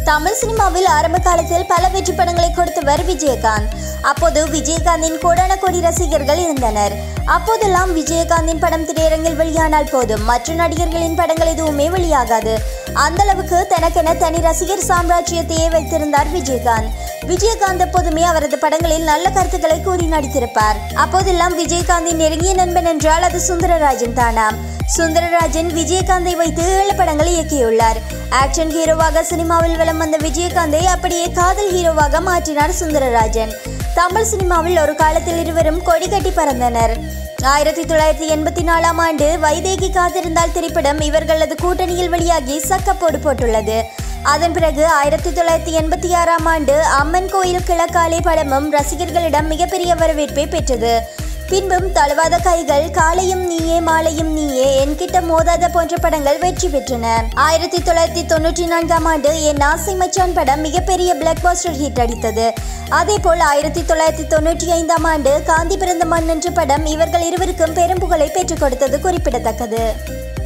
தமிழ் சினிமாவில் ஆரம்ப காலத்தில் பல வெற்றி படங்களை கொடுத்தவர் விஜயகாந்த் அப்போது விஜயகாந்தின் கோடான கோடி ரசிகர்கள் இருந்தனர் அப்போதெல்லாம் விஜயகாந்தின் படம் திரையரங்கில் வெளியானால் போதும் மற்ற நடிகர்களின் படங்கள் எதுவுமே வெளியாகாது அந்த அளவுக்கு தனக்கென தனி ரசிகர் சாம்ராஜ்யத்தையே வைத்திருந்தார் விஜயகாந்த் விஜயகாந்த் எப்போதுமே அவரது படங்களில் நல்ல கருத்துக்களை கூறி நடித்திருப்பார் அப்போதெல்லாம் விஜயகாந்தின் நெருங்கிய நண்பன் என்றால் அது சுந்தரராஜன் தானாம் சுந்தரராஜன் விஜயகாந்தை வைத்து ஏழு படங்களை இயக்கியுள்ளார் ஆக்ஷன் ஹீரோவாக சினிமாவில் வலம் வந்த விஜயகாந்தை அப்படியே காதல் ஹீரோவாக மாற்றினார் சுந்தரராஜன் தமிழ் சினிமாவில் ஒரு காலத்தில் இருவரும் கொடி கட்டி பறந்தனர் ஆயிரத்தி தொள்ளாயிரத்தி எண்பத்தி நாலாம் ஆண்டு வைதேகி காத்திருந்தால் திரைப்படம் இவர்களது கூட்டணியில் வெளியாகி சக்கப்போடு போட்டுள்ளது அதன் பிறகு ஆயிரத்தி தொள்ளாயிரத்தி எண்பத்தி ஆறாம் ஆண்டு அம்மன் கோயில் கிழக்காலே படமும் ரசிகர்களிடம் மிகப்பெரிய வரவேற்பை பெற்றது பின்பும் தழுவாத கைகள் காலையும் நீயே மாலையும் நீயே என்கிட்ட மோதாத போன்ற படங்கள் வெற்றி பெற்றன ஆயிரத்தி தொள்ளாயிரத்தி தொண்ணூற்றி நான்காம் ஆண்டு என் ஆசை மச்சான் படம் மிகப்பெரிய பிளாக் பாஸ்டர் ஹிட் அடித்தது அதேபோல் ஆயிரத்தி தொள்ளாயிரத்தி தொண்ணூற்றி ஐந்தாம் ஆண்டு காந்தி பிறந்த மண் என்ற படம் இவர்கள் இருவருக்கும் பெரும் புகழை பெற்றுக் கொடுத்தது குறிப்பிடத்தக்கது